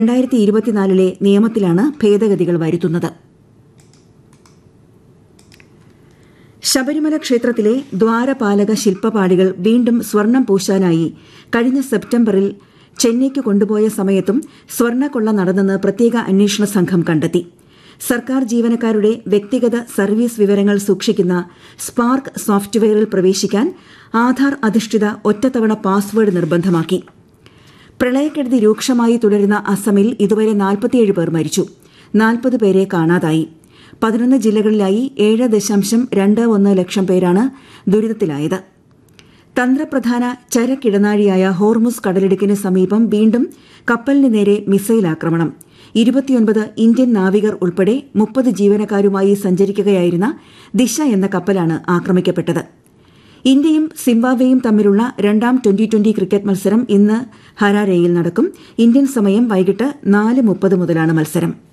രണ്ടായിരത്തി ഇരുപത്തിനാലിലെ നിയമത്തിലാണ് ഭേദഗതികൾ വരുത്തുന്നത് ശബരിമല ക്ഷേത്രത്തിലെ ദ്വാരപാലക ശില്പപാളികൾ വീണ്ടും സ്വർണം പൂശാനായി കഴിഞ്ഞ സെപ്റ്റംബറിൽ ചെന്നൈക്ക് കൊണ്ടുപോയ സമയത്തും സ്വർണ്ണക്കൊള്ള നടന്നെന്ന് പ്രത്യേക അന്വേഷണ സംഘം കണ്ടെത്തി സർക്കാർ ജീവനക്കാരുടെ വ്യക്തിഗത സർവീസ് വിവരങ്ങൾ സൂക്ഷിക്കുന്ന സ്പാർക്ക് സോഫ്റ്റ്വെയറിൽ പ്രവേശിക്കാൻ ആധാർ അധിഷ്ഠിത ഒറ്റത്തവണ പാസ്വേഡ് നിർബന്ധമാക്കി പ്രളയക്കെടുതി രൂക്ഷമായി തുടരുന്ന അസമിൽ ഇതുവരെ നാൽപ്പത്തിയേഴ് പേർ മരിച്ചു നാൽപ്പത് പേരെ കാണാതായി പതിനൊന്ന് ജില്ലകളിലായി ഏഴ് ദശാംശം രണ്ട് ഒന്ന് ലക്ഷം പേരാണ് ദുരിതത്തിലായത് തന്ത്രപ്രധാന ചരക്കിടനാഴിയായ ഹോർമുസ് കടലിടുക്കിന് സമീപം വീണ്ടും കപ്പലിന് നേരെ മിസൈൽ ആക്രമണം ഇരുപത്തിയൊൻപത് ഇന്ത്യൻ നാവികർ ഉൾപ്പെടെ മുപ്പത് ജീവനക്കാരുമായി സഞ്ചരിക്കുകയായിരുന്ന ദിശ എന്ന കപ്പലാണ് ആക്രമിക്കപ്പെട്ടത് ഇന്ത്യയും സിംബാബ്വേയും തമ്മിലുള്ള രണ്ടാം ട്വന്റി ട്വന്റി ക്രിക്കറ്റ് മത്സരം ഇന്ന് ഹരാരെയിൽ നടക്കും ഇന്ത്യൻ സമയം വൈകിട്ട് നാല് മുപ്പത് മുതലാണ് മത്സരം